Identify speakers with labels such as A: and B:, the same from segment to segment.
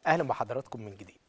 A: أهلا بحضراتكم من جديد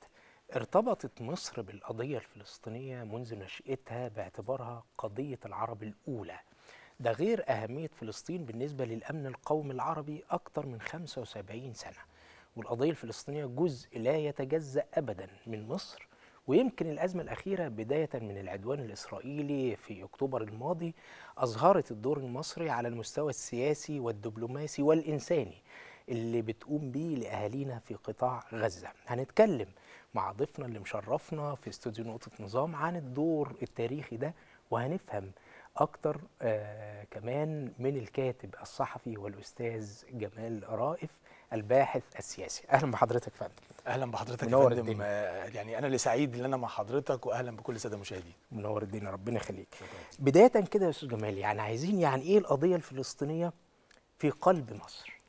A: ارتبطت مصر بالقضية الفلسطينية منذ نشأتها باعتبارها قضية العرب الأولى ده غير أهمية فلسطين بالنسبة للأمن القومي العربي أكثر من 75 سنة والقضية الفلسطينية جزء لا يتجزأ أبدا من مصر ويمكن الأزمة الأخيرة بداية من العدوان الإسرائيلي في أكتوبر الماضي أظهرت الدور المصري على المستوى السياسي والدبلوماسي والإنساني اللي بتقوم بيه لأهالينا في قطاع غزة هنتكلم مع ضيفنا اللي مشرفنا في استوديو نقطة نظام عن الدور التاريخي ده وهنفهم أكتر آه كمان من الكاتب الصحفي والأستاذ جمال رائف الباحث السياسي أهلا بحضرتك فندم
B: اهلا بحضرتك يا
A: منور
B: فندم
A: الدنيا.
B: آه، يعني انا اللي سعيد ان انا مع حضرتك واهلا بكل الساده المشاهدين
A: منور الدنيا ربنا يخليك بداية كده يا أستاذ جمال يعني عايزين يعني إيه القضية الفلسطينية في قلب مصر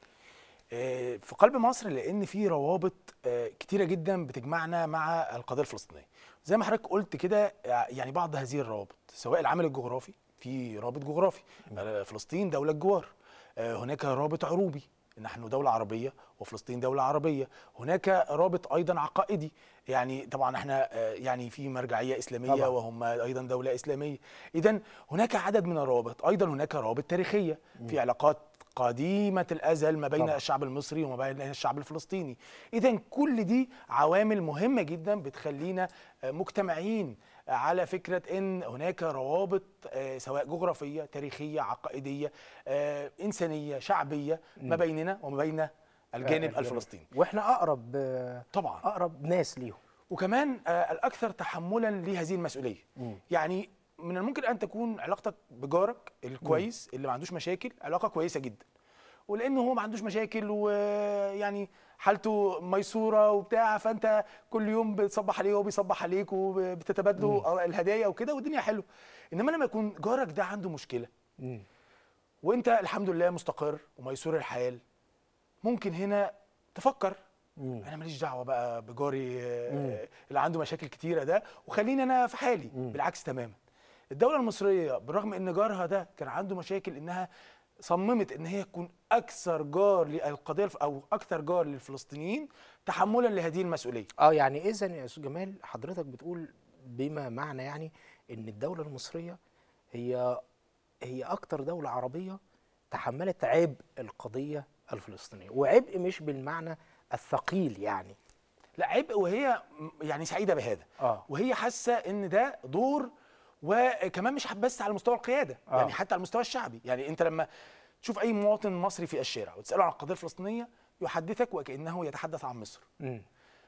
B: آه، في قلب مصر لان في روابط آه، كتيره جدا بتجمعنا مع القضيه الفلسطينيه زي ما حضرتك قلت كده آه، يعني بعض هذه الروابط سواء العامل الجغرافي في رابط جغرافي آه، فلسطين دوله الجوار آه، هناك رابط عروبي نحن دولة عربية وفلسطين دولة عربية هناك رابط أيضا عقائدي يعني طبعا احنا آه، يعني في مرجعية إسلامية
A: طبعاً.
B: وهم أيضا دولة إسلامية إذا هناك عدد من الروابط أيضا هناك روابط تاريخية في علاقات قديمة الأزل ما بين
A: طبعاً.
B: الشعب المصري وما بين الشعب الفلسطيني إذا كل دي عوامل مهمة جدا بتخلينا آه، مجتمعين على فكرة أن هناك روابط آه، سواء جغرافية تاريخية عقائدية آه، إنسانية شعبية ما بيننا وما بين الجانب
A: آه،
B: الفلسطيني
A: واحنا اقرب آه،
B: طبعا
A: اقرب ناس ليهم
B: وكمان آه، الأكثر تحملا لهذه المسؤولية
A: مم.
B: يعني من الممكن أن تكون علاقتك بجارك الكويس اللي ما عندوش مشاكل علاقة كويسة جدا ولأنه هو ما عندوش مشاكل ويعني حالته ميسورة وبتاع فأنت كل يوم بتصبح عليه وهو بيصبح عليك وبتتبادلوا الهدايا وكده والدنيا حلوة إنما لما يكون جارك ده عنده مشكلة
A: مم.
B: وانت الحمد لله مستقر وميسور الحال ممكن هنا تفكر
A: مم.
B: انا ماليش دعوه بقى بجاري آه،
A: مم.
B: اللي عنده مشاكل كتيره ده وخليني انا في حالي
A: مم.
B: بالعكس تماما الدوله المصريه بالرغم ان جارها ده كان عنده مشاكل انها صممت ان هي تكون اكثر جار للقضيه الف- او اكثر جار للفلسطينيين تحملا لهذه المسؤوليه
A: اه يعني اذا يا استاذ جمال حضرتك بتقول بما معنى يعني ان الدوله المصريه هي هي اكتر دوله عربيه تحملت عبء القضيه الفلسطينيه وعبء مش بالمعنى الثقيل يعني
B: لا عبء وهي م- يعني سعيده بهذا
A: اه
B: وهي حاسه ان ده دور وكمان مش بس على مستوى القياده
A: آه.
B: يعني حتى على المستوى الشعبي يعني انت لما تشوف اي مواطن مصري في الشارع وتساله عن القضيه الفلسطينيه يحدثك وكانه يتحدث عن مصر
A: مم.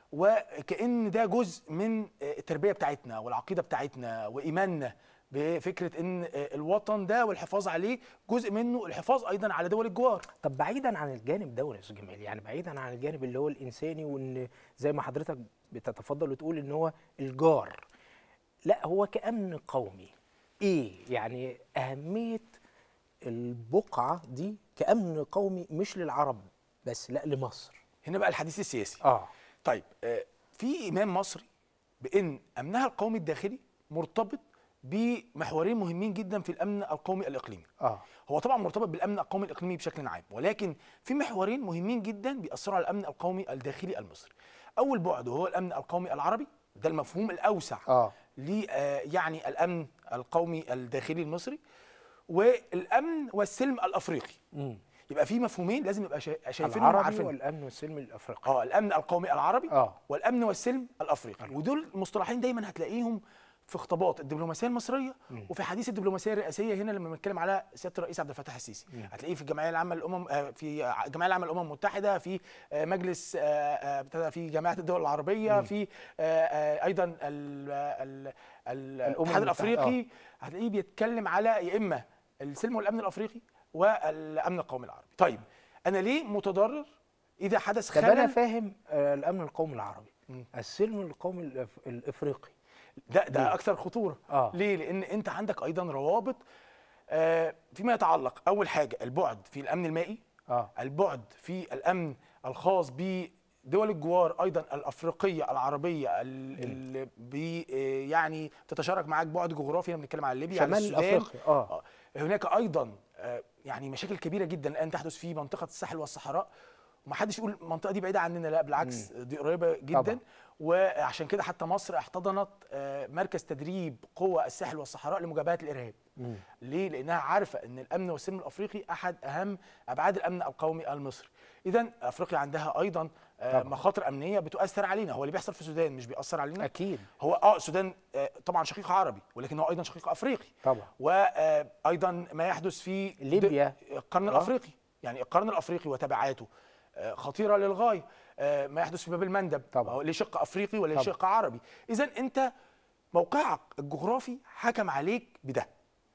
B: وكأن ده جزء من التربية بتاعتنا والعقيدة بتاعتنا وإيماننا بفكرة إن الوطن ده والحفاظ عليه جزء منه الحفاظ أيضا على دول الجوار
A: طب بعيدا عن الجانب ده يا استاذ جمال يعني بعيدا عن الجانب اللي هو الانساني وان زي ما حضرتك بتتفضل وتقول ان هو الجار لا هو كامن قومي ايه يعني اهميه البقعه دي كامن قومي مش للعرب بس لا لمصر
B: هنا بقى الحديث السياسي
A: اه
B: طيب آه، في إيمان مصري بأن أمنها القومي الداخلي مرتبط بمحورين مهمين جدا في الأمن القومي الإقليمي
A: اه
B: هو طبعا مرتبط بالامن القومي الاقليمي بشكل عام ولكن في محورين مهمين جدا بيأثروا على الامن القومي الداخلي المصري اول بعد وهو الامن القومي العربي ده المفهوم الاوسع
A: اه
B: ل آه، يعني الامن القومي الداخلي المصري والامن والسلم الافريقي
A: امم
B: يبقى في مفهومين لازم نبقى شا- شايفينهم
A: العربي
B: وعارفينهم
A: والامن والسلم الافريقي
B: اه الامن القومي العربي
A: اه
B: والامن والسلم الافريقي ودول مصطلحين دايما هتلاقيهم في خطابات الدبلوماسيه المصريه
A: مم.
B: وفي حديث الدبلوماسيه الرئاسيه هنا لما بنتكلم على سياده الرئيس عبد الفتاح السيسي
A: مم.
B: هتلاقيه في الجمعيه العامه للامم آه، في ع- الجمعيه العامه للامم المتحده في آه، مجلس آه، آه، ابتدى في جماعه الدول العربيه
A: مم.
B: في آه، آه، ايضا ال- ال- ال- الاتحاد
A: المتحدة،
B: الافريقي هتلاقيه بيتكلم على يا اما السلم والامن الافريقي والامن القومي العربي طيب انا ليه متضرر اذا حدث
A: طب انا
B: خلل
A: فاهم آه الامن القومي العربي
B: مم.
A: السلم القومي الأف- الافريقي
B: ده ده
A: ليه؟
B: اكثر خطوره
A: اه
B: ليه لان انت عندك ايضا روابط آه، فيما يتعلق اول حاجه البعد في الامن المائي
A: اه
B: البعد في الامن الخاص بدول الجوار ايضا الافريقيه العربيه ال- اللي بي آه، يعني تتشارك معاك بعد جغرافي هنا بنتكلم على ليبيا على
A: شمال
B: السودان
A: افريقيا اه
B: آه، هناك ايضا آه، يعني مشاكل كبيره جدا الان تحدث في منطقه الساحل والصحراء ومحدش يقول المنطقه دي بعيده عننا لا بالعكس دي قريبه جدا
A: طبعا.
B: وعشان كده حتى مصر احتضنت آه، مركز تدريب قوى الساحل والصحراء لمجابهه الارهاب
A: مم.
B: ليه لانها عارفه ان الامن والسلم الافريقي احد اهم ابعاد الامن القومي المصري اذا افريقيا عندها ايضا آه،
A: طبعا.
B: مخاطر امنيه بتؤثر علينا هو اللي بيحصل في السودان مش بيأثر علينا
A: اكيد
B: هو اه السودان آه، طبعا شقيق عربي ولكن هو ايضا شقيق افريقي
A: طبعا
B: وايضا ما يحدث في
A: ليبيا.
B: القرن
A: آه.
B: الافريقي يعني القرن الافريقي وتبعاته آه، خطيره للغايه آه، ما يحدث في باب المندب
A: طبعا.
B: هو ليه شق افريقي ولا ليه
A: طبعا.
B: شق عربي اذا انت موقعك الجغرافي حكم عليك بده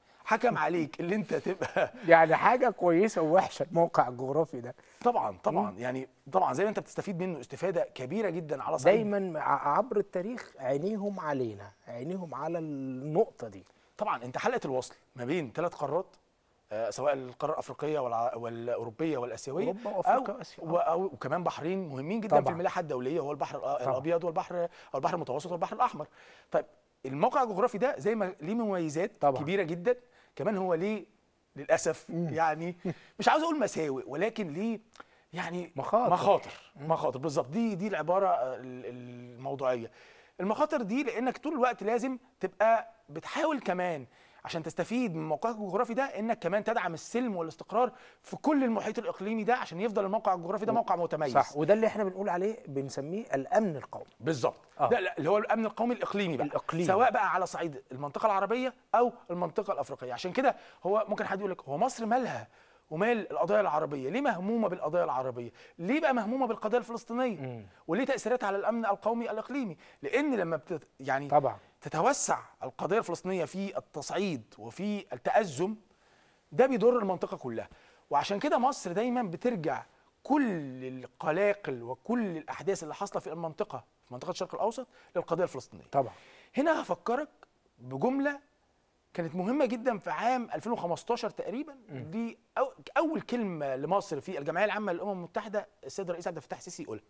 B: حكم عليك اللي انت تبقى
A: يعني حاجه كويسه ووحشه الموقع الجغرافي ده
B: طبعا طبعا يعني طبعا زي ما انت بتستفيد منه استفاده كبيره جدا على صعيد
A: دايما ع- عبر التاريخ عينيهم علينا عينيهم على النقطه دي
B: طبعا انت حلقه الوصل ما بين ثلاث قارات آه، سواء القاره الافريقيه والع- والاوروبيه والاسيويه
A: أوروبا وأفريقيا
B: أو
A: وآسيا.
B: و- أو وكمان بحرين مهمين جدا
A: طبعاً.
B: في الملاحه الدوليه هو البحر الأ-
A: طبعاً.
B: الابيض والبحر او البحر المتوسط والبحر الاحمر طيب الموقع الجغرافي ده زي ما ليه مميزات
A: طبعاً.
B: كبيره جدا كمان هو ليه للاسف يعني مش عاوز اقول مساوئ ولكن ليه يعني
A: مخاطر.
B: مخاطر مخاطر بالظبط دي دي العباره ال- الموضوعيه المخاطر دي لانك طول الوقت لازم تبقى بتحاول كمان عشان تستفيد من موقعك الجغرافي ده انك كمان تدعم السلم والاستقرار في كل المحيط الاقليمي ده عشان يفضل الموقع الجغرافي ده موقع متميز
A: صح وده اللي احنا بنقول عليه بنسميه الامن القومي
B: بالظبط
A: آه.
B: ده لا، اللي هو الامن القومي الاقليمي بقى
A: الإقليمي.
B: سواء بقى على صعيد المنطقه العربيه او المنطقه الافريقيه عشان كده هو ممكن حد يقول لك هو مصر مالها ومال القضايا العربيه ليه مهمومه بالقضايا العربيه ليه بقى مهمومه بالقضايا الفلسطينيه وليه تاثيراتها على الامن القومي الاقليمي لان لما بتت يعني
A: طبعا
B: تتوسع القضيه الفلسطينيه في التصعيد وفي التازم ده بيضر المنطقه كلها وعشان كده مصر دايما بترجع كل القلاقل وكل الاحداث اللي حاصله في المنطقه في منطقه الشرق الاوسط للقضيه الفلسطينيه
A: طبعا
B: هنا هفكرك بجمله كانت مهمه جدا في عام 2015 تقريبا دي أو اول كلمه لمصر في الجمعيه العامه للامم المتحده السيد الرئيس عبد الفتاح السيسي يقولها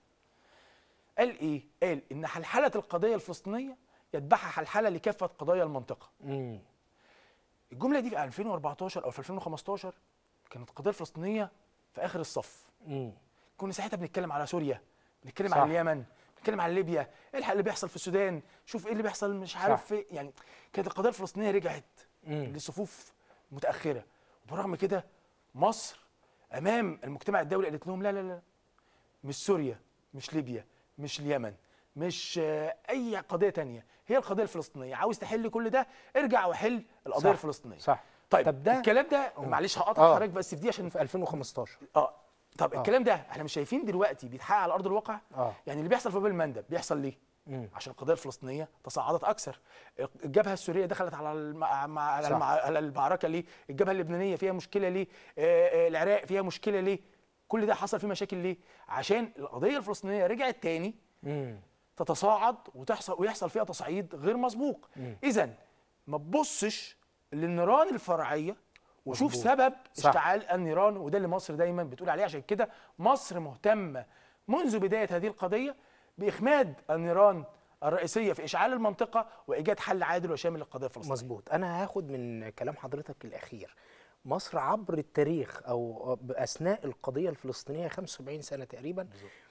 B: قال ايه قال ان حلحله القضيه الفلسطينيه يتبعها حلحله لكافه قضايا المنطقه
A: مم.
B: الجمله دي في 2014 او في 2015 كانت القضيه الفلسطينيه في اخر الصف
A: مم.
B: كنا ساعتها بنتكلم على سوريا بنتكلم
A: صح.
B: على اليمن بنتكلم على ليبيا الحق اللي بيحصل في السودان شوف ايه اللي بيحصل مش عارف
A: صح.
B: في يعني كانت القضيه الفلسطينيه رجعت
A: مم.
B: لصفوف متاخره وبرغم كده مصر امام المجتمع الدولي قالت لهم لا لا لا مش سوريا مش ليبيا مش اليمن مش آه، اي قضيه تانية هي القضيه الفلسطينيه عاوز تحل كل ده ارجع وحل القضيه
A: صح.
B: الفلسطينيه
A: صح
B: طيب
A: طب ده-
B: الكلام ده معلش هقطع
A: آه.
B: حضرتك بس في دي عشان
A: في 2015
B: اه طب الكلام ده احنا مش شايفين دلوقتي بيتحقق على ارض الواقع
A: آه.
B: يعني اللي بيحصل في باب المندب بيحصل ليه
A: مم.
B: عشان القضيه الفلسطينيه تصاعدت اكثر الجبهه السوريه دخلت على الم... مع... على,
A: صح.
B: المع... على المعركه ليه الجبهه اللبنانيه فيها مشكله ليه آه آه العراق فيها مشكله ليه كل ده حصل فيه مشاكل ليه عشان القضيه الفلسطينيه رجعت تاني
A: مم.
B: تتصاعد وتحصل ويحصل فيها تصعيد غير مسبوق اذا ما تبصش للنيران الفرعيه وشوف
A: مظبوط.
B: سبب
A: صح.
B: اشتعال النيران وده اللي مصر دايما بتقول عليه عشان كده مصر مهتمه منذ بدايه هذه القضيه باخماد النيران الرئيسيه في اشعال المنطقه وايجاد حل عادل وشامل للقضيه الفلسطينيه
A: مظبوط انا هاخد من كلام حضرتك الاخير مصر عبر التاريخ او اثناء القضيه الفلسطينيه 75 سنه تقريبا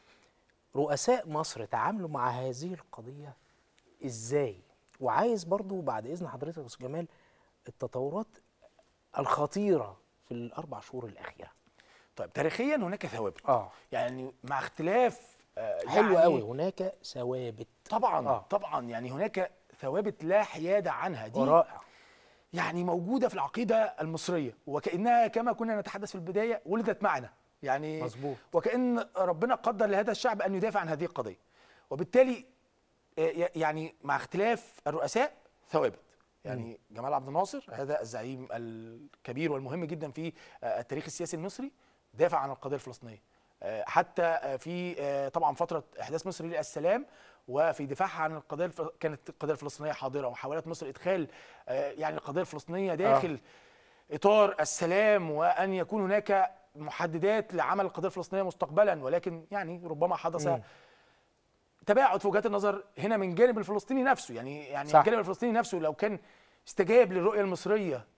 A: رؤساء مصر تعاملوا مع هذه القضيه ازاي وعايز برضو بعد اذن حضرتك يا استاذ جمال التطورات الخطيره في الاربع شهور الاخيره
B: طيب تاريخيا هناك ثوابت
A: اه
B: يعني مع اختلاف آه،
A: حلو
B: يعني
A: قوي هناك ثوابت
B: طبعا
A: آه.
B: طبعا يعني هناك ثوابت لا حياد عنها دي
A: ورائع
B: يعني موجودة في العقيدة المصرية وكأنها كما كنا نتحدث في البداية ولدت معنا يعني
A: مظبوط.
B: وكأن ربنا قدر لهذا الشعب أن يدافع عن هذه القضية وبالتالي آه، ي- يعني مع اختلاف الرؤساء ثوابت يعني جمال عبد الناصر هذا الزعيم الكبير والمهم جدا في آه، التاريخ السياسي المصري دافع عن القضية الفلسطينية آه، حتى آه، في آه، طبعا فترة إحداث مصر للسلام وفي دفاعها عن القضية الف... كانت القضية الفلسطينية حاضرة وحاولت مصر إدخال آه، يعني القضية الفلسطينية داخل إطار السلام وأن يكون هناك محددات لعمل القضية الفلسطينية مستقبلا ولكن يعني ربما حدث
A: مم.
B: تباعد في وجهات النظر هنا من جانب الفلسطيني نفسه يعني يعني
A: صح.
B: الجانب الفلسطيني نفسه لو كان استجاب للرؤيه المصريه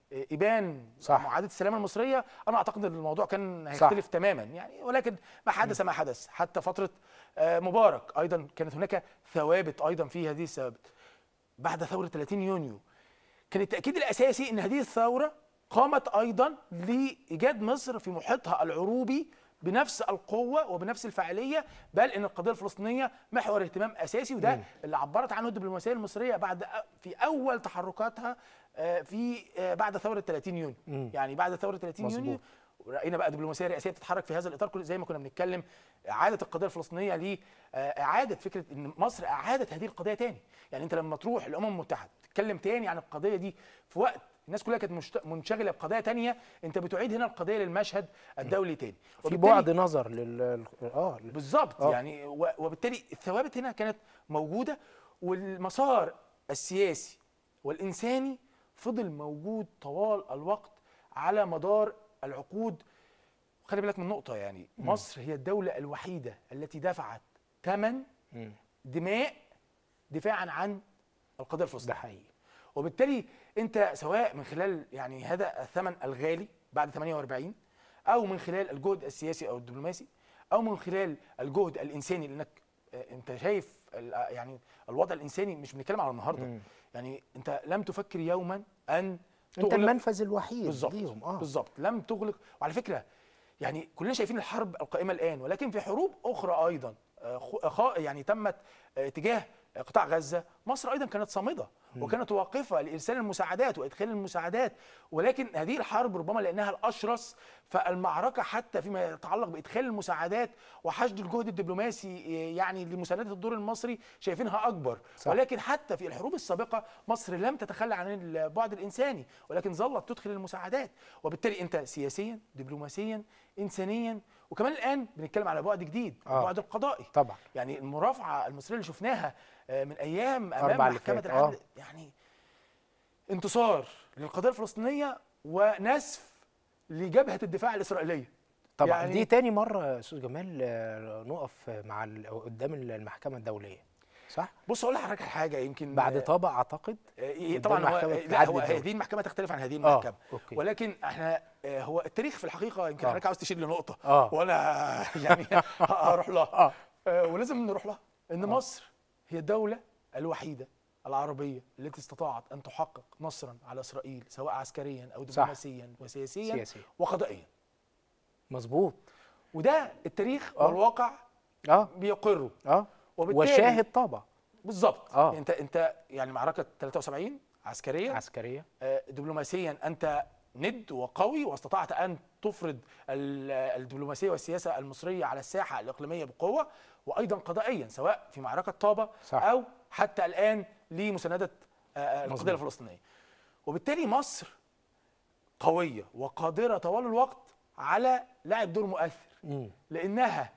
B: آه، ابان
A: صح.
B: معاهده السلام المصريه انا اعتقد ان الموضوع كان
A: صح.
B: هيختلف تماما يعني ولكن ما حدث ما حدث حتى فتره آه، مبارك ايضا كانت هناك ثوابت ايضا في هذه الثوابت بعد ثوره 30 يونيو كان التاكيد الاساسي ان هذه الثوره قامت ايضا لايجاد مصر في محيطها العروبي بنفس القوه وبنفس الفاعليه بل ان القضيه الفلسطينيه محور اهتمام اساسي وده اللي عبرت عنه الدبلوماسيه المصريه بعد في اول تحركاتها آه، في آه، بعد ثوره 30 يونيو
A: مم.
B: يعني بعد ثوره 30
A: مظبوط.
B: يونيو راينا بقى دبلوماسيه رئاسيه بتتحرك في هذا الاطار كل زي ما كنا بنتكلم اعاده القضيه الفلسطينيه ل اعاده فكره ان مصر اعادت هذه القضيه تاني يعني انت لما تروح الامم المتحده تتكلم تاني عن القضيه دي في وقت الناس كلها كانت مشت- منشغله بقضايا تانية انت بتعيد هنا القضيه للمشهد الدولي تاني
A: في
B: وبالتالي-
A: بعد نظر لل اه
B: بالظبط
A: آه.
B: يعني و- وبالتالي الثوابت هنا كانت موجوده والمسار السياسي والانساني فضل موجود طوال الوقت على مدار العقود خلي بالك من نقطه يعني مصر هي الدوله الوحيده التي دفعت ثمن
A: مم.
B: دماء دفاعا عن القضيه
A: ده
B: الفلسطينيه
A: حقيقي
B: وبالتالي انت سواء من خلال يعني هذا الثمن الغالي بعد 48 او من خلال الجهد السياسي او الدبلوماسي او من خلال الجهد الانساني لانك آه، انت شايف ال- آه، يعني الوضع الانساني مش بنتكلم على النهارده
A: مم.
B: يعني انت لم تفكر يوما ان
A: انت
B: تغلق-
A: المنفذ الوحيد
B: بالظبط
A: ليهم اه
B: بالظبط لم تغلق وعلى فكره يعني كلنا شايفين الحرب القائمه الان ولكن في حروب اخرى ايضا آه، خ- خا- يعني تمت آه، تجاه قطاع غزه مصر ايضا كانت صامده وكانت واقفه لارسال المساعدات وادخال المساعدات ولكن هذه الحرب ربما لانها الاشرس فالمعركه حتى فيما يتعلق بادخال المساعدات وحشد الجهد الدبلوماسي آه، يعني لمسانده الدور المصري شايفينها اكبر
A: صح.
B: ولكن حتى في الحروب السابقه مصر لم تتخلى عن البعد الانساني ولكن ظلت تدخل المساعدات وبالتالي انت سياسيا دبلوماسيا انسانيا وكمان الان بنتكلم على بعد جديد
A: آه.
B: البعد القضائي
A: طبعا
B: يعني المرافعه المصريه اللي شفناها آه، من ايام امام
A: أربع اللي
B: محكمه
A: فات،
B: العدل
A: آه.
B: يعني انتصار للقضيه الفلسطينيه ونسف لجبهه الدفاع الاسرائيليه
A: طبعا
B: يعني-
A: دي تاني مره يا استاذ جمال آه، نقف مع ال- قدام المحكمه الدوليه صح
B: بص اقول لحضرتك على حاجه يمكن
A: بعد طابع اعتقد
B: آه،
A: قدام
B: طبعا هو
A: محكمة
B: لا
A: العدل
B: هو
A: الدولي.
B: هذه المحكمه تختلف عن هذه
A: آه،
B: المحكمه
A: أوكي.
B: ولكن احنا آه، هو التاريخ في الحقيقه يمكن
A: آه.
B: حضرتك عاوز تشير لنقطه
A: آه.
B: وانا يعني هروح لها
A: اه
B: آه، ولازم نروح لها ان مصر هي الدوله الوحيده العربيه التي استطاعت ان تحقق نصرا على اسرائيل سواء عسكريا او دبلوماسيا وسياسيا
A: سياسيا.
B: وقضائيا
A: مظبوط
B: وده التاريخ
A: آه.
B: والواقع
A: اه
B: بيقروا
A: اه
B: وبالتالي
A: وشاهد طابع
B: بالظبط
A: آه.
B: انت انت يعني معركه 73 عسكريا
A: عسكريه
B: آه، دبلوماسيا انت ند وقوي واستطعت ان تفرض ال- الدبلوماسيه والسياسه المصريه على الساحه الاقليميه بقوه وايضا قضائيا سواء في معركه طابه
A: صح.
B: او حتى الان لمسانده آه، آه،
A: مظبوط.
B: القضيه الفلسطينيه وبالتالي مصر قويه وقادره طوال الوقت على لعب دور مؤثر
A: امم
B: لانها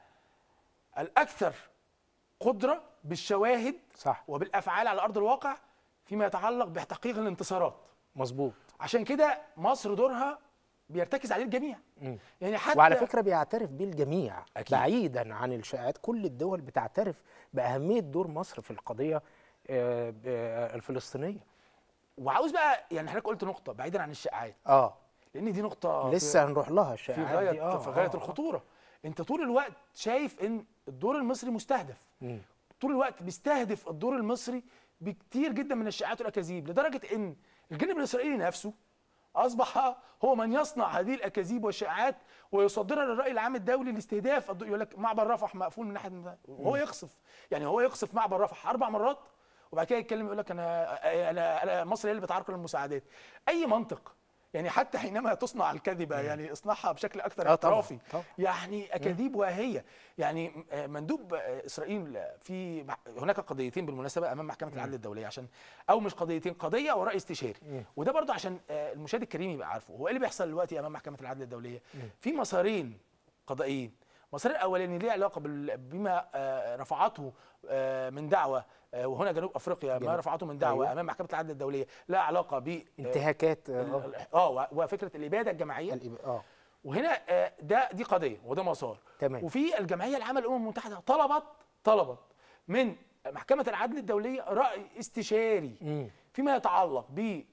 B: الاكثر قدره بالشواهد
A: صح
B: وبالافعال على ارض الواقع فيما يتعلق بتحقيق الانتصارات
A: مظبوط
B: عشان كده مصر دورها بيرتكز عليه الجميع
A: مم.
B: يعني حتى
A: وعلى فكره بيعترف بيه الجميع
B: أكيد.
A: بعيدا عن الشائعات كل الدول بتعترف باهميه دور مصر في القضيه آه، آه، الفلسطينيه
B: وعاوز بقى يعني حضرتك قلت نقطه بعيدا عن الشائعات
A: اه
B: لان دي نقطه في-
A: لسه هنروح لها
B: في
A: الشائعات
B: غايه
A: دي اه
B: في غايه
A: آه، آه.
B: الخطوره انت طول الوقت شايف ان الدور المصري مستهدف
A: مم.
B: طول الوقت بيستهدف الدور المصري بكتير جدا من الشائعات والاكاذيب لدرجه ان الجانب الاسرائيلي نفسه اصبح هو من يصنع هذه الاكاذيب والشائعات ويصدرها للراي العام الدولي لاستهداف الض- يقول لك معبر رفح مقفول من ناحيه وهو يقصف يعني هو يقصف معبر رفح اربع مرات وبعد كده يتكلم يقول لك انا انا انا مصر هي اللي بتعرقل المساعدات اي منطق يعني حتى حينما تصنع الكذبه يعني اصنعها بشكل اكثر
A: آه طبعاً،
B: احترافي
A: طبعاً.
B: يعني اكاذيب واهيه يعني آه، مندوب آه، اسرائيل في هناك قضيتين بالمناسبه امام محكمه العدل الدوليه عشان او مش قضيتين قضيه وراي استشاري وده برضه عشان آه، المشاهد الكريم يبقى عارفه هو ايه اللي بيحصل دلوقتي امام محكمه العدل الدوليه في مسارين قضائيين المسار الاولاني ليه علاقه بال- بما آه، رفعته آه، من دعوه آه، وهنا جنوب افريقيا ما
A: جنوب.
B: رفعته من دعوه
A: أيوة.
B: امام محكمه العدل الدوليه لها علاقه ب آه،
A: انتهاكات اه
B: ال- اه و- وفكره الاباده الجماعيه
A: الإب- اه
B: وهنا آه، ده دي قضيه وده مسار
A: تمام.
B: وفي الجمعيه العامه للامم المتحده طلبت طلبت من محكمه العدل الدوليه راي استشاري
A: مم.
B: فيما يتعلق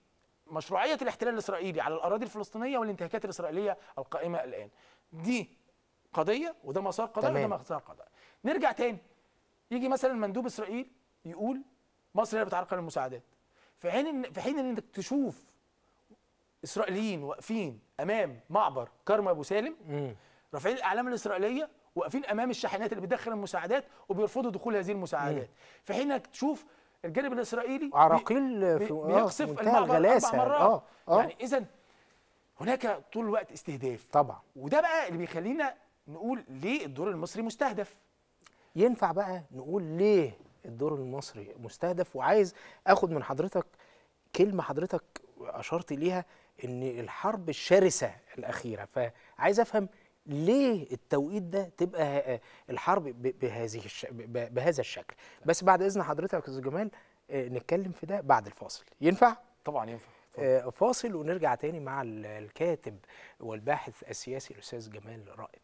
B: مشروعيه الاحتلال الاسرائيلي على الاراضي الفلسطينيه والانتهاكات الاسرائيليه القائمه الان دي قضيه وده مسار قضاء وده
A: تمام.
B: مسار قضاء نرجع تاني يجي مثلا مندوب اسرائيل يقول مصر هي اللي بتعرقل المساعدات في حين إن- في حين ان انك تشوف اسرائيليين واقفين امام معبر كرم ابو سالم
A: مم.
B: رافعين الاعلام الاسرائيليه واقفين امام الشاحنات اللي بتدخل المساعدات وبيرفضوا دخول هذه المساعدات في حين انك تشوف الجانب الاسرائيلي بي-
A: عراقيل
B: بي-
A: في آه،
B: بيقصف
A: منتهى
B: المعبر
A: الغلاسة.
B: اربع مرات
A: اه اه
B: يعني اذا هناك طول الوقت استهداف
A: طبعا
B: وده بقى اللي بيخلينا نقول ليه الدور المصري مستهدف
A: ينفع بقى نقول ليه الدور المصري مستهدف وعايز اخد من حضرتك كلمه حضرتك اشرت ليها ان الحرب الشرسه الاخيره فعايز افهم ليه التوقيت ده تبقى ه- الحرب ب- بهذه الش... ب- بهذا الشكل بس بعد اذن حضرتك يا استاذ جمال آه، نتكلم في ده بعد الفاصل ينفع
B: طبعا ينفع
A: آه، فاصل ونرجع تاني مع ال- الكاتب والباحث السياسي الاستاذ جمال رائف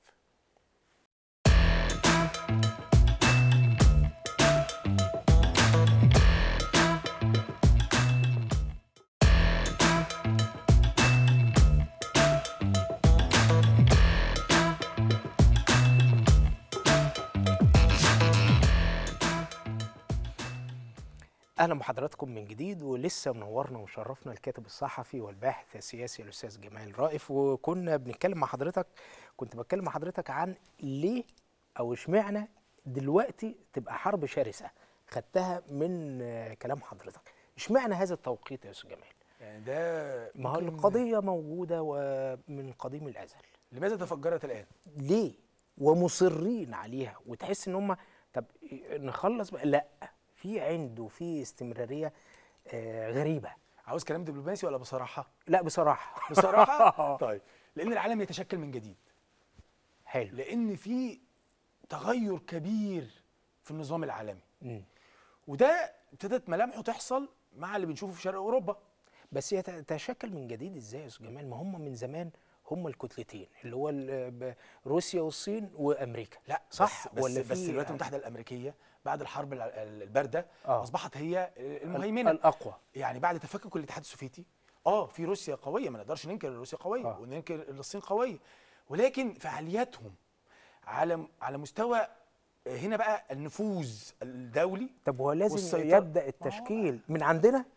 A: اهلا بحضراتكم من جديد ولسه منورنا وشرفنا الكاتب الصحفي والباحث السياسي الاستاذ جمال رائف وكنا بنتكلم مع حضرتك كنت بتكلم مع حضرتك عن ليه او اشمعنى دلوقتي تبقى حرب شرسه خدتها من آه، كلام حضرتك اشمعنى هذا التوقيت يا استاذ جمال
B: يعني ده
A: ما هو
B: ممكن-
A: القضيه موجوده ومن قديم الازل
B: لماذا تفجرت الان
A: ليه ومصرين عليها وتحس ان هم طب نخلص بقى لا في عند وفي استمراريه آه غريبه
B: عاوز كلام دبلوماسي ولا بصراحه
A: لا بصراحه
B: بصراحه طيب لان العالم يتشكل من جديد
A: حلو
B: لان في تغير كبير في النظام العالمي
A: مم.
B: وده ابتدت ملامحه تحصل مع اللي بنشوفه في شرق اوروبا
A: بس يتشكل من جديد ازاي يا استاذ جمال ما هم من زمان هم الكتلتين اللي هو ال- ب- روسيا والصين وامريكا
B: لا
A: صح
B: بس بس,
A: ولا
B: بس
A: في-
B: الولايات المتحده الامريكيه بعد الحرب الع- البارده
A: آه.
B: اصبحت هي
A: ال-
B: المهيمنه
A: الاقوى
B: يعني بعد تفكك الاتحاد السوفيتي اه في روسيا قويه ما نقدرش ننكر إن روسيا قويه
A: آه.
B: وننكر إن الصين قويه ولكن فعالياتهم على على مستوى هنا بقى النفوذ الدولي
A: طب هو لازم
B: والسيطرة-
A: يبدا التشكيل من عندنا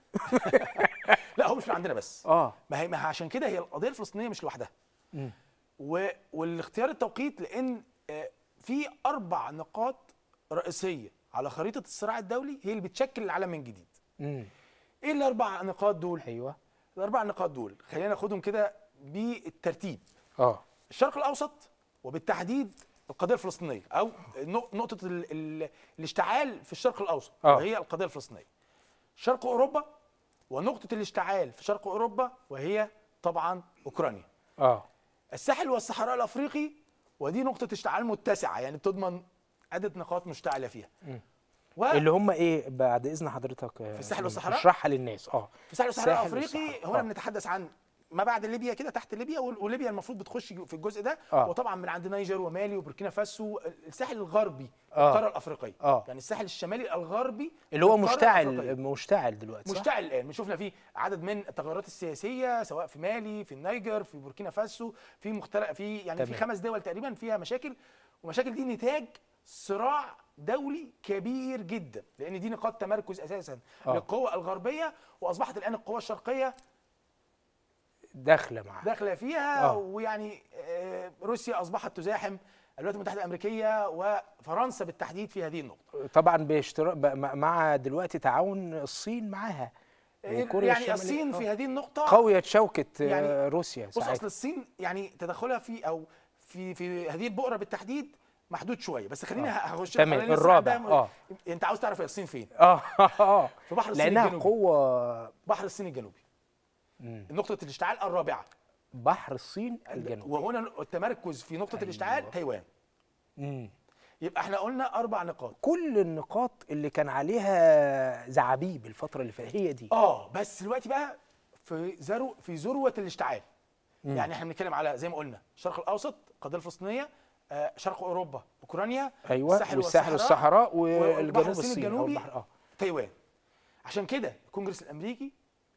B: لا هو مش من عندنا بس
A: اه
B: ما هي ما هي عشان كده هي القضيه الفلسطينيه مش لوحدها
A: مم.
B: و... والاختيار التوقيت لان آه، في اربع نقاط رئيسيه على خريطه الصراع الدولي هي اللي بتشكل العالم من جديد
A: مم.
B: ايه الاربع نقاط دول
A: ايوه
B: الاربع نقاط دول خلينا ناخدهم كده بالترتيب
A: اه
B: الشرق الاوسط وبالتحديد القضيه الفلسطينيه او نق- نقطه ال... ال... الاشتعال في الشرق الاوسط
A: آه.
B: وهي القضيه الفلسطينيه شرق اوروبا ونقطه الاشتعال في شرق اوروبا وهي طبعا اوكرانيا
A: اه
B: الساحل والصحراء الافريقي ودي نقطه اشتعال متسعه يعني بتضمن عدد نقاط مشتعله فيها
A: مم.
B: و...
A: اللي هم ايه بعد اذن حضرتك في
B: الساحل والصحراء؟
A: اشرحها للناس اه
B: في الساحل والصحراء
A: الساحل
B: الافريقي
A: والصحراء.
B: هنا
A: آه.
B: بنتحدث عن ما بعد ليبيا كده تحت ليبيا وال- وليبيا المفروض بتخش في الجزء ده
A: آه.
B: وطبعا من عند نيجر ومالي وبوركينا فاسو الساحل الغربي
A: آه.
B: القاره الافريقيه
A: آه.
B: يعني الساحل الشمالي الغربي
A: اللي هو
B: للقارة
A: مشتعل
B: الأفريقية.
A: مشتعل دلوقتي صح؟
B: مشتعل الان شفنا فيه عدد من التغيرات السياسيه سواء في مالي في النيجر في بوركينا فاسو في مختلف في يعني في
A: تمام.
B: خمس دول تقريبا فيها مشاكل ومشاكل دي نتاج صراع دولي كبير جدا لان دي نقاط تمركز اساسا
A: آه.
B: للقوى الغربيه واصبحت الان القوى الشرقيه
A: داخله معاه
B: داخله فيها
A: آه.
B: ويعني آه، روسيا اصبحت تزاحم الولايات المتحده الامريكيه وفرنسا بالتحديد في هذه النقطه
A: طبعا باشتراك مع دلوقتي تعاون الصين معاها وكوريا
B: يعني
A: الشمالية.
B: الصين في
A: آه.
B: هذه النقطه
A: قوية شوكة
B: يعني
A: يعني روسيا
B: بص
A: ساعتها
B: اصل الصين يعني تدخلها في او في في هذه البؤره بالتحديد محدود شويه بس خليني
A: آه.
B: هخش
A: تمام،
B: أنا لسه
A: الرابع،
B: عندها-
A: آه.
B: انت عاوز تعرف هي الصين فين
A: اه اه
B: في بحر الصين
A: لانها
B: الجنوبي
A: قوة
B: بحر الصين الجنوبي
A: مم.
B: نقطه الاشتعال الرابعه
A: بحر الصين الجنوبي
B: وهنا التمركز في نقطه
A: أيوة.
B: الاشتعال تايوان
A: مم.
B: يبقى احنا قلنا اربع نقاط
A: كل النقاط اللي كان عليها زعابيب الفترة اللي فاتت هي دي
B: اه بس دلوقتي بقى في ذرو في ذروه الاشتعال
A: مم.
B: يعني احنا بنتكلم على زي ما قلنا الشرق الاوسط القضيه الفلسطينيه آه، شرق اوروبا اوكرانيا
A: ايوه
B: الساحل
A: والساحل
B: والصحراء
A: والصحراء والجنوب
B: الصين
A: الصيني أو
B: الجنوبي
A: البحر اه
B: تايوان عشان كده الكونجرس الامريكي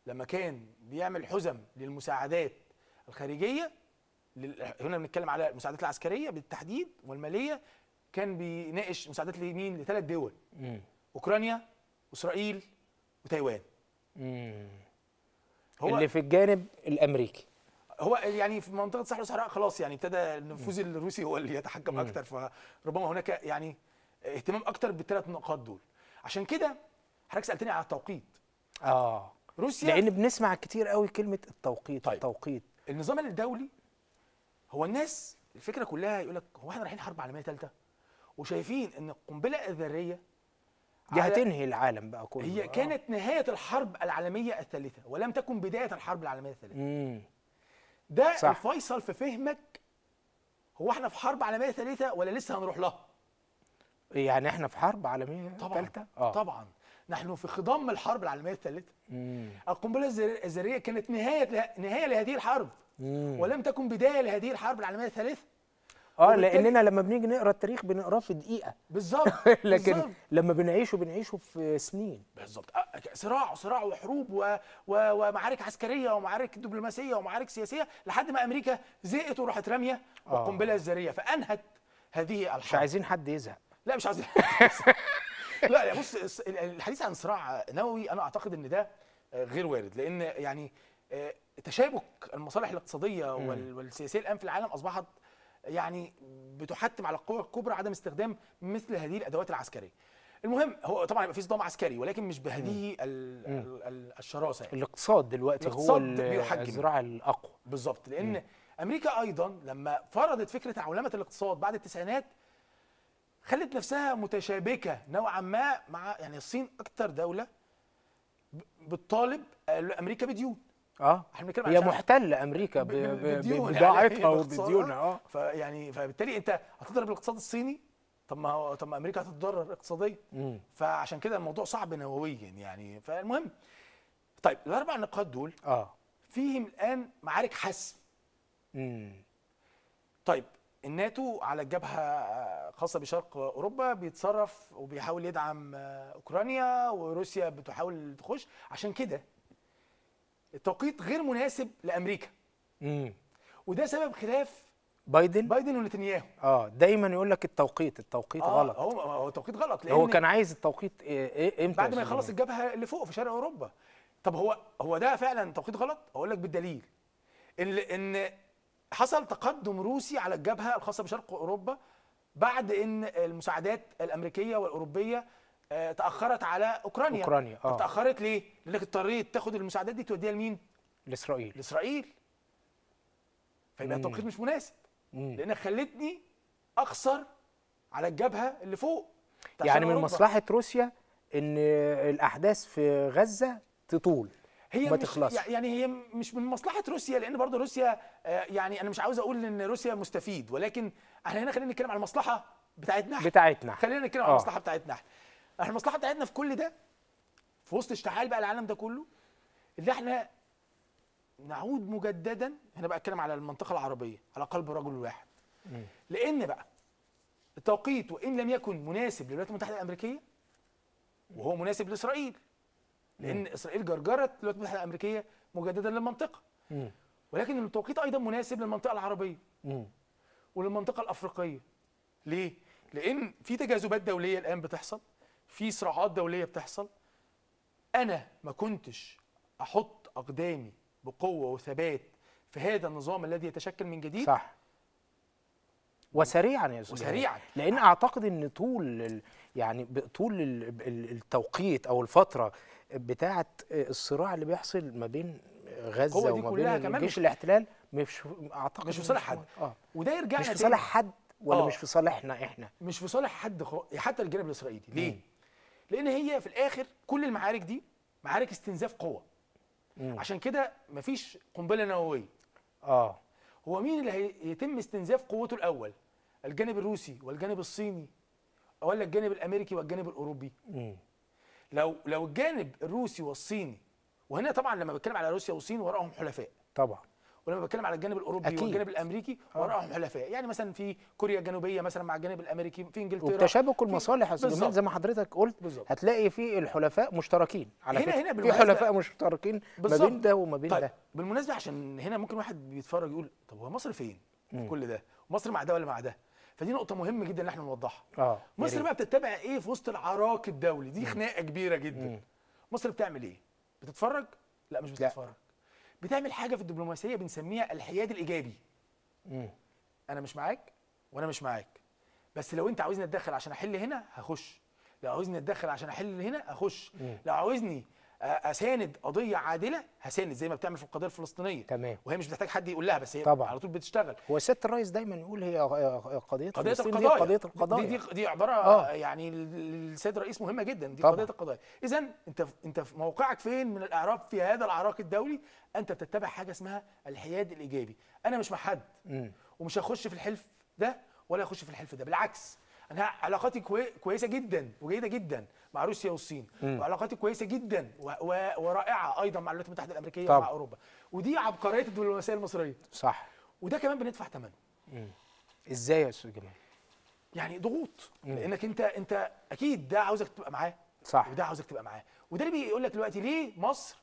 B: لما كان بيعمل حزم للمساعدات الخارجيه لل... هنا بنتكلم على المساعدات العسكريه بالتحديد والماليه كان بيناقش مساعدات لمين لثلاث دول
A: مم.
B: اوكرانيا واسرائيل وتايوان
A: مم.
B: هو
A: اللي في الجانب الامريكي
B: هو يعني في منطقه الصحراء والصحراء خلاص يعني ابتدى النفوذ الروسي هو اللي يتحكم
A: مم.
B: اكتر فربما هناك يعني اهتمام اكتر بالثلاث نقاط دول عشان كده حضرتك سالتني على التوقيت
A: اه
B: روسيا
A: لان بنسمع كتير قوي كلمه التوقيت
B: طيب.
A: التوقيت
B: النظام الدولي هو الناس الفكره كلها يقول لك هو احنا رايحين حرب عالميه ثالثه وشايفين ان القنبله الذريه
A: دي
B: على-
A: هتنهي العالم بقى كله
B: هي
A: آه.
B: كانت نهايه الحرب العالميه الثالثه ولم تكن بدايه الحرب العالميه الثالثه
A: مم.
B: ده
A: صح.
B: الفيصل في فهمك هو احنا في حرب عالميه ثالثه ولا لسه هنروح لها
A: يعني احنا في حرب عالميه
B: طبعا
A: ثالثه اه
B: طبعا نحن في خضم الحرب العالميه الثالثه
A: مم.
B: القنبله الذر- الذريه كانت نهايه له... نهايه لهذه الحرب
A: مم.
B: ولم تكن بدايه لهذه الحرب العالميه الثالثه
A: اه
B: وبالتالي-
A: لاننا لما بنيجي نقرا التاريخ بنقراه في دقيقه
B: بالظبط
A: لكن
B: بالظبط.
A: لما بنعيشه بنعيشه في سنين
B: بالظبط أه، صراع صراع وحروب و... و... ومعارك عسكريه ومعارك دبلوماسيه ومعارك سياسيه لحد ما امريكا زهقت وراحت راميه
A: آه.
B: القنبله الذريه فانهت هذه
A: مش
B: الحرب
A: عايزين حد يزهق
B: لا مش عايزين لا يا بص الس- الحديث عن صراع نووي انا اعتقد ان ده آه، غير وارد لان يعني آه، تشابك المصالح الاقتصاديه وال- والسياسيه الان في العالم اصبحت يعني بتحتم على القوى الكبرى عدم استخدام مثل هذه الادوات العسكريه. المهم هو طبعا يبقى في صدام عسكري ولكن مش بهذه ال- ال- ال- الشراسه يعني.
A: الاقتصاد دلوقتي هو
B: الاقتصاد
A: ال-
B: بيحجم.
A: الذراع الاقوى
B: بالظبط لان امريكا ايضا لما فرضت فكره عولمه الاقتصاد بعد التسعينات خلت نفسها متشابكه نوعا ما مع يعني الصين اكتر دوله ب- بتطالب امريكا بديون
A: اه
B: احنا بنتكلم عن
A: هي
B: شعب-
A: محتله امريكا ب-
B: ب- ب-
A: ب-
B: بديون يعني
A: ببضاعتها
B: هي باقتصادها.
A: وبديونها اه
B: فيعني فبالتالي انت هتضرب الاقتصاد الصيني طب ما هو طب ما امريكا هتتضرر اقتصاديا
A: مم.
B: فعشان كده الموضوع صعب نوويا يعني فالمهم طيب الاربع نقاط دول
A: اه
B: فيهم الان معارك حسم
A: مم.
B: طيب الناتو على الجبهه خاصه بشرق اوروبا بيتصرف وبيحاول يدعم اوكرانيا وروسيا بتحاول تخش عشان كده التوقيت غير مناسب لامريكا
A: مم.
B: وده سبب خلاف
A: بايدن
B: بايدن ونتنياهو
A: اه دايما يقول لك التوقيت التوقيت
B: آه،
A: غلط
B: هو هو التوقيت غلط لان
A: هو كان عايز التوقيت إيه إيه امتى
B: بعد
A: يا
B: ما
A: أستاذ
B: يخلص
A: إبراهيم؟
B: الجبهه اللي فوق في شرق اوروبا طب هو هو ده فعلا توقيت غلط اقول لك بالدليل ان ان حصل تقدم روسي على الجبهه الخاصه بشرق اوروبا بعد ان المساعدات الامريكيه والاوروبيه آه، تاخرت على اوكرانيا
A: أوكرانيا، آه.
B: طب تاخرت ليه لانك اضطريت تاخد المساعدات دي توديها لمين
A: لاسرائيل
B: لاسرائيل فيبقى
A: مم.
B: التوقيت مش مناسب
A: مم.
B: لانك خلتني اخسر على الجبهه اللي فوق بتاع
A: يعني
B: شرق
A: من
B: أوروبا.
A: مصلحه روسيا ان الاحداث في غزه تطول
B: هي
A: ما
B: مش
A: تخلصش.
B: يعني هي مش من مصلحه روسيا لان برضه روسيا آه، يعني انا مش عاوز اقول ان روسيا مستفيد ولكن احنا هنا خلينا نتكلم على المصلحه بتاعتنا إحنا.
A: بتاعتنا
B: خلينا نتكلم على
A: آه.
B: المصلحه بتاعتنا احنا احنا المصلحه بتاعتنا في كل ده في وسط اشتعال بقى العالم ده كله اللي احنا نعود مجددا هنا بقى اتكلم على المنطقه العربيه على قلب رجل واحد
A: مم.
B: لان بقى التوقيت وان لم يكن مناسب للولايات المتحده الامريكيه وهو مناسب لاسرائيل لان اسرائيل جرجرت الولايات المتحده الامريكيه مجددا للمنطقه
A: مم.
B: ولكن التوقيت ايضا مناسب للمنطقه العربيه
A: مم.
B: وللمنطقه الافريقيه ليه لان في تجاذبات دوليه الان بتحصل في صراعات دوليه بتحصل انا ما كنتش احط اقدامي بقوه وثبات في هذا النظام الذي يتشكل من جديد
A: صح وسريعا يا استاذ
B: وسريعاً.
A: لان اعتقد ان طول ال- يعني ب- طول ال- ال- التوقيت او الفتره بتاعه الصراع اللي بيحصل ما بين غزه
B: القوة دي
A: وما
B: كلها
A: بين
B: كمان
A: جيش
B: مش-
A: الاحتلال مش اعتقد
B: مش في
A: إن
B: صالح حد.
A: اه
B: وده يرجعنا
A: مش في
B: تاني-
A: صالح حد ولا
B: آه.
A: مش في صالحنا احنا
B: مش في صالح حد خ... حتى الجانب الاسرائيلي ليه
A: مم.
B: لان هي في الاخر كل المعارك دي معارك استنزاف قوه
A: مم.
B: عشان كده مفيش قنبله نوويه
A: اه
B: هو مين اللي هيتم استنزاف قوته الاول الجانب الروسي والجانب الصيني ولا الجانب الامريكي والجانب الاوروبي
A: مم.
B: لو لو الجانب الروسي والصيني وهنا طبعا لما بتكلم على روسيا والصين وراهم حلفاء
A: طبعا
B: ولما بتكلم على الجانب الاوروبي
A: أكيد.
B: والجانب الامريكي وراهم حلفاء يعني مثلا في كوريا الجنوبيه مثلا مع الجانب الامريكي في انجلترا
A: وبتشابك
B: في-
A: المصالح يا استاذ جمال
B: بالظبط.
A: زي ما حضرتك قلت
B: بالظبط.
A: هتلاقي في الحلفاء مشتركين على
B: هنا-
A: فكره
B: هنا
A: في
B: بالمناسبة-
A: حلفاء مشتركين ما
B: بالظبط.
A: بين ده وما بين
B: طيب
A: ده
B: بالمناسبه عشان هنا ممكن واحد بيتفرج يقول طب هو مصر فين في كل ده مصر مع ده ولا مع ده فدي نقطه مهمه جدا ان احنا نوضحها
A: اه يا
B: مصر
A: ريت.
B: بقى بتتبع ايه في وسط العراك الدولي دي خناقه كبيره جدا مصر بتعمل ايه بتتفرج لا مش
A: لا.
B: بتتفرج بتعمل حاجه في الدبلوماسيه بنسميها الحياد الايجابي
A: مم.
B: انا مش معاك وانا مش معاك بس لو انت عاوزني اتدخل عشان احل هنا هخش لو عاوزني اتدخل عشان احل هنا هخش لو عاوزني آه، اساند قضيه عادله هساند زي ما بتعمل في القضيه الفلسطينيه
A: تمام.
B: وهي مش بتحتاج حد يقول لها بس هي
A: طبعا.
B: على طول بتشتغل
A: هو سياده الرئيس دايما يقول هي قضيه
B: قضيه
A: فلسطين
B: القضايا
A: دي قضيه القضايا
B: دي, دي, دي عباره
A: آه.
B: آه. يعني ال- السيد الرئيس مهمه جدا دي
A: طبعا.
B: قضيه القضايا اذا انت انت في موقعك فين من الاعراب في هذا العراق الدولي انت بتتبع حاجه اسمها الحياد الايجابي انا مش مع حد
A: مم.
B: ومش هخش في الحلف ده ولا هخش في الحلف ده بالعكس انا علاقاتي كوي... كويسه جدا وجيده جدا مع روسيا والصين وعلاقاتي كويسه جدا و... و... ورائعه ايضا مع الولايات المتحده الامريكيه
A: طبعا.
B: ومع اوروبا ودي عبقريه الدبلوماسيه المصريه
A: صح
B: وده كمان بندفع ثمنه
A: ازاي يا استاذ جمال
B: يعني ضغوط لانك انت انت اكيد ده عاوزك تبقى معاه
A: صح
B: وده عاوزك تبقى معاه وده اللي بيقول لك دلوقتي ليه مصر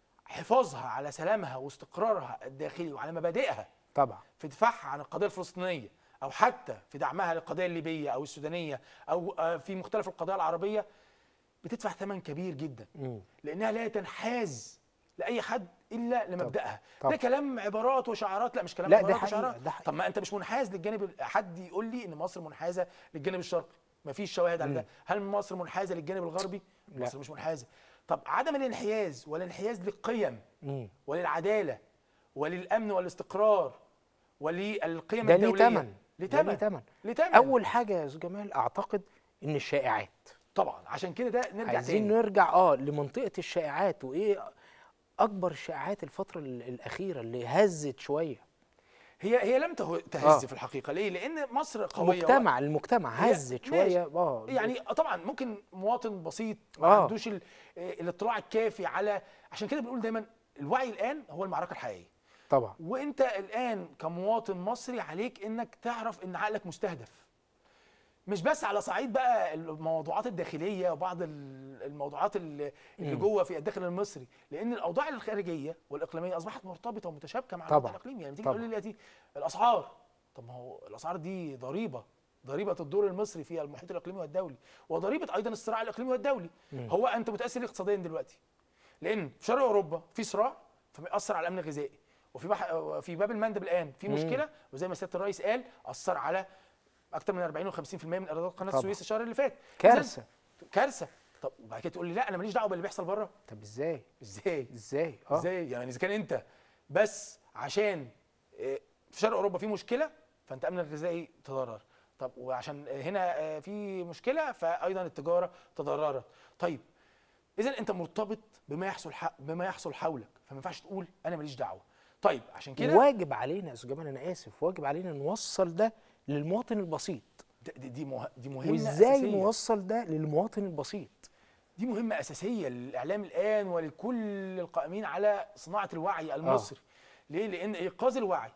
B: حفاظها على سلامها واستقرارها الداخلي وعلى مبادئها
A: طبعا
B: في دفاعها عن القضيه الفلسطينيه او حتى في دعمها للقضيه الليبيه او السودانيه او آه، في مختلف القضايا العربيه بتدفع ثمن كبير جدا
A: مم.
B: لانها لا تنحاز لاي حد الا لمبداها
A: طب.
B: ده كلام عبارات وشعارات لا مش كلام
A: لا، ده
B: عبارات
A: حقيقة،
B: وشعارات
A: ده حقيقة.
B: طب ما انت مش منحاز للجانب ال- حد يقول لي ان مصر منحازه للجانب الشرقي ما فيش شواهد على ده هل مصر منحازه للجانب الغربي
A: لا.
B: مصر مش منحازه طب عدم الانحياز والانحياز للقيم
A: مم.
B: وللعداله وللامن والاستقرار وللقيم
A: ده ليه
B: الدوليه
A: تمن
B: ليه
A: ده ليه
B: تمن
A: تمن
B: ليه تمن
A: اول حاجه يا استاذ جمال اعتقد ان الشائعات
B: طبعا عشان كده ده نرجع
A: عايزين
B: تاني
A: نرجع اه لمنطقه الشائعات وايه اكبر الشائعات الفتره ال- الاخيره اللي هزت شويه
B: هي هي لم ته- تهز
A: آه.
B: في الحقيقه ليه لان مصر قويه
A: المجتمع المجتمع
B: هي-
A: هزت
B: ماشي.
A: شويه اه
B: يعني طبعا ممكن مواطن بسيط ما
A: آه.
B: عندوش ال- الاطلاع الكافي على عشان كده بنقول دايما الوعي الان هو المعركه الحقيقيه
A: طبعا
B: وانت الان كمواطن مصري عليك انك تعرف ان عقلك مستهدف مش بس على صعيد بقى الموضوعات الداخليه وبعض ال- الموضوعات اللي اللي جوه في الداخل المصري لان الاوضاع الخارجيه والاقليميه اصبحت مرتبطه ومتشابكه مع الوضع
A: طبعاً.
B: الاقليمي يعني تيجي
A: طبعاً.
B: تقول لي دلوقتي الاسعار طب ما هو الاسعار دي ضريبه ضريبه الدور المصري في المحيط الاقليمي والدولي وضريبه ايضا الصراع الاقليمي والدولي هو انت متاثر ليه اقتصاديا دلوقتي لان في شرق اوروبا في صراع فبيأثر على الامن الغذائي وفي بح... في باب المندب الان في مشكله وزي ما سياده الرئيس قال اثر على اكثر من 40 و50% من ايرادات قناه
A: طبعا.
B: السويس الشهر اللي فات
A: كارثه
B: إذن كارثه طب وبعد كده تقول لي لا انا ماليش دعوه باللي بيحصل بره
A: طب ازاي
B: ازاي
A: ازاي اه
B: ازاي يعني اذا كان انت بس عشان آه، في شرق اوروبا في مشكله فانت امنك الغذائي تضرر طب وعشان هنا آه، في مشكله فايضا التجاره تضررت طيب اذا انت مرتبط بما يحصل ح- بما يحصل حولك فما ينفعش تقول انا ماليش دعوه طيب عشان كده
A: واجب علينا يا استاذ جمال انا اسف واجب علينا نوصل ده للمواطن البسيط
B: د- دي دي, مه... دي مهمه
A: وازاي
B: أساسية.
A: نوصل ده للمواطن البسيط
B: دي مهمة أساسية للإعلام الآن ولكل القائمين علعلى صناعة الوعي المصري ليه؟ لأن إيقاظ الوعي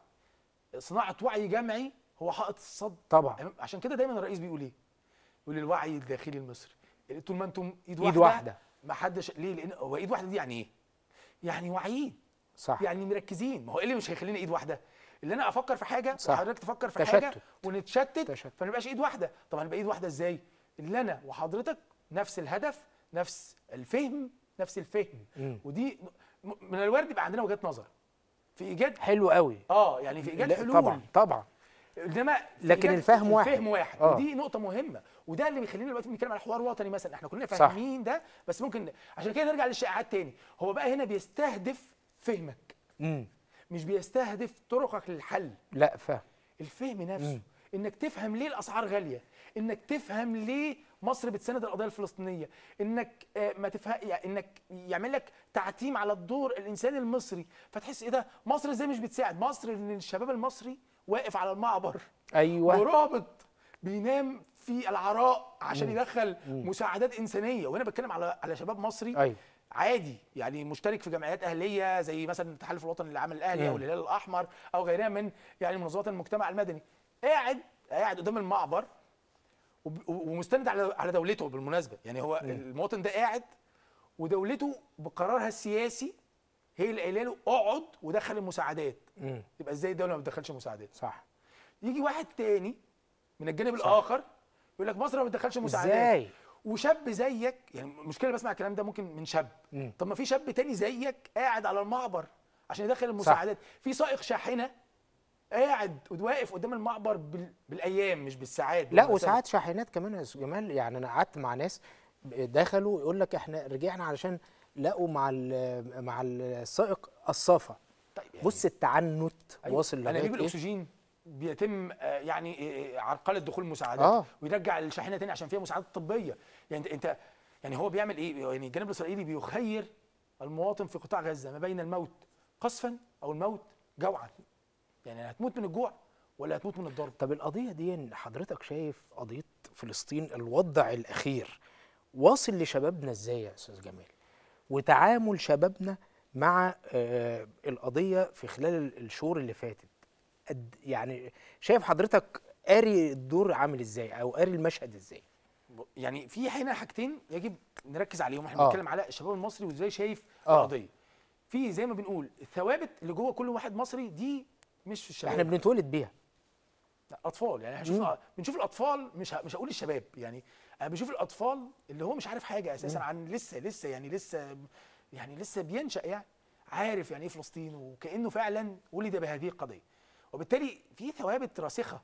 B: صناعة وعي جمعي هو حائط الصد
A: طبعا
B: عشان كده دايما الرئيس بيقول إيه؟ يقول الوعي الداخلي المصري طول ما أنتم إيد
A: إيد
B: واحدة
A: واحدة.
B: ما حدش ليه؟ لأن هو إيد واحدة دي يعني إيه؟ يعني واعيين
A: صح
B: يعني مركزين ما هو ايه اللي مش هيخلينا ايد واحده اللي انا افكر في حاجه
A: صح.
B: وحضرتك تفكر في حاجه
A: تشتت.
B: ونتشتت
A: تشتت.
B: فما نبقاش ايد واحده طب هنبقى ايد واحده ازاي اللي انا وحضرتك نفس الهدف نفس الفهم نفس الفهم
A: مم.
B: ودي م- من الوارد يبقى عندنا وجهات نظر في ايجاد
A: حلو قوي
B: اه يعني في ايجاد
A: لا،
B: حلول
A: طبعا طبعا
B: انما في
A: لكن
B: إيجاد
A: الفهم واحد.
B: الفهم واحد
A: آه.
B: ودي نقطه مهمه وده اللي بيخلينا دلوقتي بنتكلم على حوار وطني مثلا احنا كلنا
A: صح.
B: فاهمين ده بس ممكن عشان كده نرجع للشائعات تاني هو بقى هنا بيستهدف فهمك
A: امم
B: مش بيستهدف طرقك للحل
A: لا فاهم
B: الفهم نفسه
A: مم.
B: انك تفهم ليه الاسعار غاليه انك تفهم ليه مصر بتساند القضيه الفلسطينيه انك آه، ما تفهم يعني انك يعمل لك تعتيم على الدور الانساني المصري فتحس ايه ده مصر ازاي مش بتساعد مصر ان الشباب المصري واقف على المعبر
A: ايوه
B: ورابط بينام في العراء عشان يدخل مساعدات انسانيه وانا بتكلم على على شباب مصري
A: ايوه
B: عادي يعني مشترك في جمعيات اهليه زي مثلا التحالف الوطني للعمل الاهلي او
A: مم.
B: الهلال الاحمر او غيرها من يعني منظمات المجتمع المدني قاعد قاعد قدام المعبر وب- ومستند على على دولته بالمناسبه يعني هو المواطن ده قاعد ودولته بقرارها السياسي هي اللي قايله له اقعد ودخل المساعدات
A: مم.
B: يبقى ازاي الدوله ما بتدخلش مساعدات
A: صح
B: يجي واحد تاني من الجانب
A: صح.
B: الاخر يقول لك مصر ما بتدخلش مساعدات
A: ازاي
B: وشاب زيك يعني المشكله بسمع الكلام ده ممكن من شاب
A: مم.
B: طب ما في شاب تاني زيك قاعد على المعبر عشان يدخل المساعدات في سائق شاحنه قاعد واقف قدام المعبر بال... بالايام مش بالساعات
A: لا
B: بالمسافة.
A: وساعات شاحنات كمان يا استاذ جمال يعني انا قعدت مع ناس دخلوا يقول لك احنا رجعنا علشان لقوا مع ال- مع السائق قصافه
B: طيب يعني
A: بص التعنت
B: أيوة.
A: واصل
B: انابيب
A: لغايه ايه
B: الاكسجين بيتم آه، يعني آه، عرقله دخول المساعدات
A: آه.
B: ويرجع الشاحنه تاني عشان فيها مساعدات طبيه يعني انت انت يعني هو بيعمل ايه يعني الجانب الاسرائيلي بيخير المواطن في قطاع غزه ما بين الموت قصفا او الموت جوعا يعني هتموت من الجوع ولا هتموت من الضرب
A: طب القضيه دي حضرتك شايف قضيه فلسطين الوضع الاخير واصل لشبابنا ازاي يا استاذ جمال وتعامل شبابنا مع آه، القضيه في خلال ال- الشهور اللي فاتت قد يعني شايف حضرتك قاري الدور عامل ازاي او قاري المشهد ازاي
B: يعني في هنا حاجتين يجب نركز عليهم احنا
A: آه.
B: بنتكلم على الشباب المصري وازاي شايف
A: آه.
B: القضيه في زي ما بنقول الثوابت اللي جوه كل واحد مصري دي مش في الشباب
A: احنا بنتولد بيها
B: لا، اطفال يعني احنا بنشوف بنشوف الاطفال مش ه- مش هقول الشباب يعني انا بشوف الاطفال اللي هو مش عارف حاجه اساسا عن لسه لسه يعني لسه يعني لسه بينشا يعني عارف يعني ايه فلسطين وكانه فعلا ولد بهذه القضيه وبالتالي في ثوابت راسخه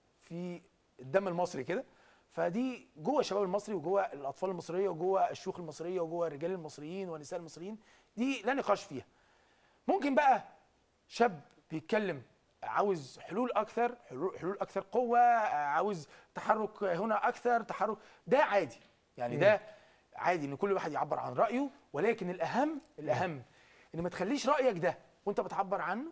B: في الدم المصري كده فدي جوه الشباب المصري وجوه الاطفال المصريه وجوه الشيوخ المصريه وجوه الرجال المصريين والنساء المصريين دي لا نقاش فيها ممكن بقى شاب بيتكلم عاوز حلول اكثر حلول, حلول اكثر قوه عاوز تحرك هنا اكثر تحرك ده عادي يعني ده عادي ان كل واحد يعبر عن رايه ولكن الاهم الاهم ان ما تخليش رايك ده وانت بتعبر عنه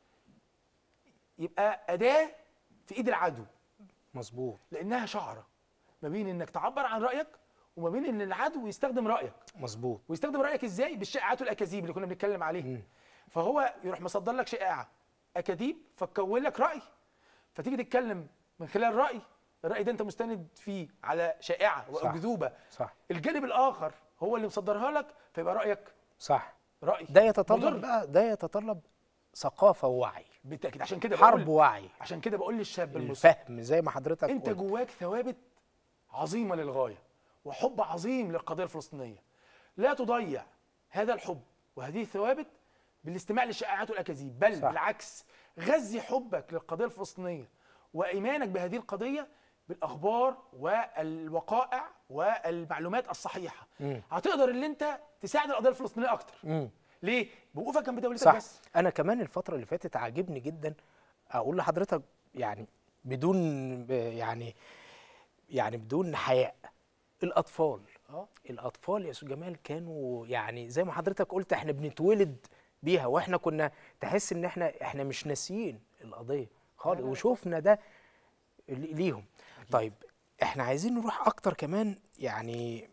B: يبقى اداه في ايد العدو
A: مظبوط
B: لانها شعره ما بين انك تعبر عن رايك وما بين ان العدو يستخدم رايك
A: مظبوط
B: ويستخدم رايك ازاي بالشائعات والاكاذيب اللي كنا بنتكلم عليه
A: مم.
B: فهو يروح مصدر لك شائعه اكاذيب فتكون لك راي فتيجي تتكلم من خلال راي الراي ده انت مستند فيه على شائعه
A: صح.
B: واكذوبه
A: صح
B: الجانب الاخر هو اللي مصدرها لك فيبقى رايك
A: صح
B: راي
A: ده يتطلب
B: مضر.
A: بقى ده يتطلب ثقافه ووعي
B: بالتاكيد عشان كده
A: حرب
B: بقول
A: وعي
B: عشان كده بقول للشاب المسلم
A: الفهم زي ما حضرتك
B: انت
A: قلت.
B: جواك ثوابت عظيمه للغايه وحب عظيم للقضيه الفلسطينيه لا تضيع هذا الحب وهذه الثوابت بالاستماع للشائعات والاكاذيب بل
A: صح.
B: صح. بالعكس غذي حبك للقضيه الفلسطينيه وايمانك بهذه القضيه بالاخبار والوقائع والمعلومات الصحيحه
A: مم.
B: هتقدر ان انت تساعد القضيه الفلسطينيه اكتر
A: مم.
B: ليه بوقوفك جنب دولتك
A: صح
B: بس
A: انا كمان الفتره اللي فاتت عاجبني جدا اقول لحضرتك يعني بدون يعني يعني بدون حياء الاطفال
B: اه
A: الاطفال يا استاذ جمال كانوا يعني زي ما حضرتك قلت احنا بنتولد بيها واحنا كنا تحس ان احنا احنا مش ناسيين القضيه خالص
B: لا، لا.
A: وشوفنا ده لي- ليهم طيب احنا عايزين نروح اكتر كمان يعني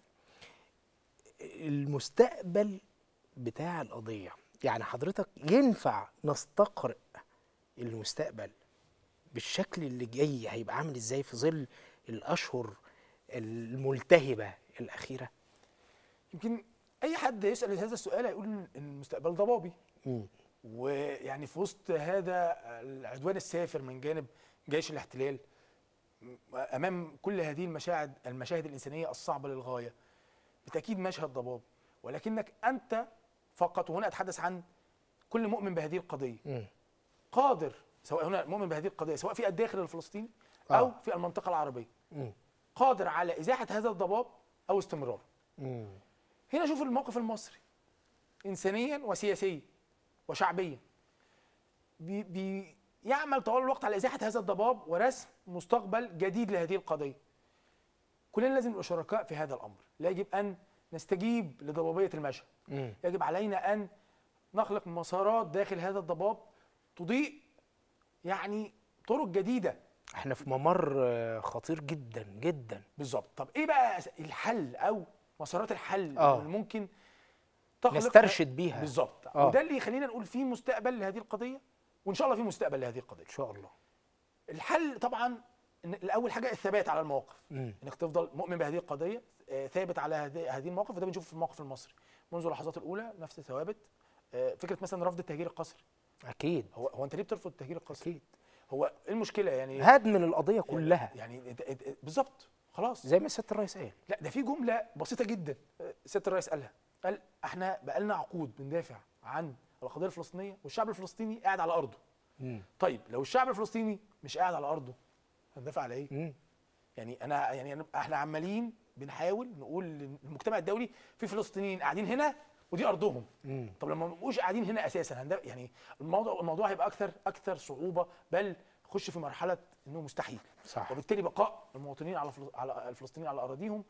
A: المستقبل بتاع القضيه يعني حضرتك ينفع نستقرئ المستقبل بالشكل اللي جاي هيبقى عامل ازاي في ظل الاشهر الملتهبه الاخيره
B: يمكن اي حد يسال هذا السؤال هيقول ان المستقبل ضبابي
A: مم.
B: ويعني في وسط هذا العدوان السافر من جانب جيش الاحتلال امام كل هذه المشاهد المشاهد الانسانيه الصعبه للغايه بالتاكيد مشهد ضباب ولكنك انت فقط وهنا اتحدث عن كل مؤمن بهذه القضيه
A: مم.
B: قادر سواء هنا مؤمن بهذه القضيه سواء في الداخل الفلسطيني او
A: آه.
B: في المنطقه العربيه
A: مم.
B: قادر على ازاحه هذا الضباب او استمراره
A: مم.
B: هنا شوف الموقف المصري انسانيا وسياسيا وشعبيا بي بي يعمل طوال الوقت على ازاحه هذا الضباب ورسم مستقبل جديد لهذه القضيه كلنا لازم نبقى شركاء في هذا الامر لا يجب ان نستجيب لضبابيه المشهد
A: مم.
B: يجب علينا ان نخلق مسارات داخل هذا الضباب تضيء يعني طرق جديده
A: احنا في ممر آه، خطير جدا جدا
B: بالظبط طب ايه بقى الحل او مسارات الحل
A: آه.
B: اللي ممكن تخلق
A: نسترشد بيها
B: بالظبط
A: آه.
B: وده اللي يخلينا نقول في مستقبل لهذه القضيه وان شاء الله في مستقبل لهذه القضيه
A: ان شاء الله
B: الحل طبعا إن الاول حاجه الثبات على المواقف
A: مم.
B: انك تفضل مؤمن بهذه القضيه آه، ثابت على هذه هذه المواقف وده بنشوفه في الموقف المصري منذ اللحظات الاولى نفس الثوابت آه، فكره مثلا رفض التهجير القسري
A: اكيد
B: هو هو انت ليه بترفض التهجير القسري
A: اكيد
B: هو ايه المشكله يعني
A: هدم القضيه كلها
B: يعني إنت- إنت- بالظبط خلاص
A: زي ما سياده الرئيس قال
B: لا ده في جمله بسيطه جدا آه، سياده الرئيس قالها قال احنا بقالنا عقود بندافع عن القضيه الفلسطينيه والشعب الفلسطيني قاعد على ارضه
A: مم.
B: طيب لو الشعب الفلسطيني مش قاعد على ارضه هندافع على ايه
A: مم.
B: يعني انا يعني أنا- احنا عمالين بنحاول نقول للمجتمع الدولي في فلسطينيين قاعدين هنا ودي ارضهم
A: مم.
B: طب لما ما يبقوش قاعدين هنا اساسا هندافع يعني الموضوع الموضوع هيبقى اكثر اكثر صعوبه بل خش في مرحله انه مستحيل
A: صح
B: وبالتالي بقاء المواطنين على فلس- على الفلسطينيين على اراضيهم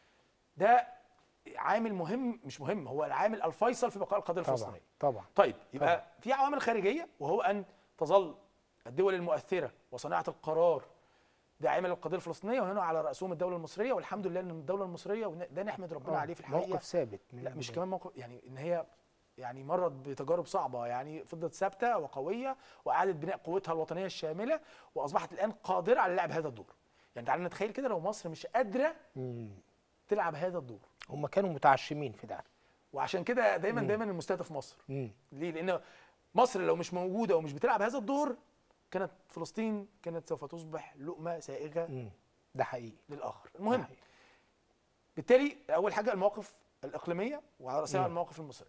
B: ده عامل مهم مش مهم هو العامل الفيصل في بقاء القضيه
A: طبعا
B: الفلسطينيه
A: طبعا
B: طيب يبقى في عوامل خارجيه وهو ان تظل الدول المؤثره وصناعه القرار داعمه للقضيه الفلسطينيه وهنا على راسهم الدوله المصريه والحمد لله ان الدوله المصريه وده نحمد ربنا
A: آه،
B: عليه في الحقيقه
A: موقف ثابت من
B: لا مش
A: البداية.
B: كمان موقف يعني ان هي يعني مرت بتجارب صعبه يعني فضلت ثابته وقويه واعادت بناء قوتها الوطنيه الشامله واصبحت الان قادره على لعب هذا الدور يعني تعالى نتخيل كده لو مصر مش قادره
A: مم.
B: تلعب هذا الدور
A: هم كانوا متعشمين في ده
B: وعشان كده دايما دايما المستهدف مصر
A: مم.
B: ليه لان مصر لو مش موجوده ومش بتلعب هذا الدور كانت فلسطين كانت سوف تصبح لقمه سائغه
A: مم. ده حقيقي
B: للاخر
A: ده
B: المهم
A: حقيقي.
B: بالتالي اول حاجه المواقف الاقليميه وعلى راسها
A: مم.
B: المواقف المصريه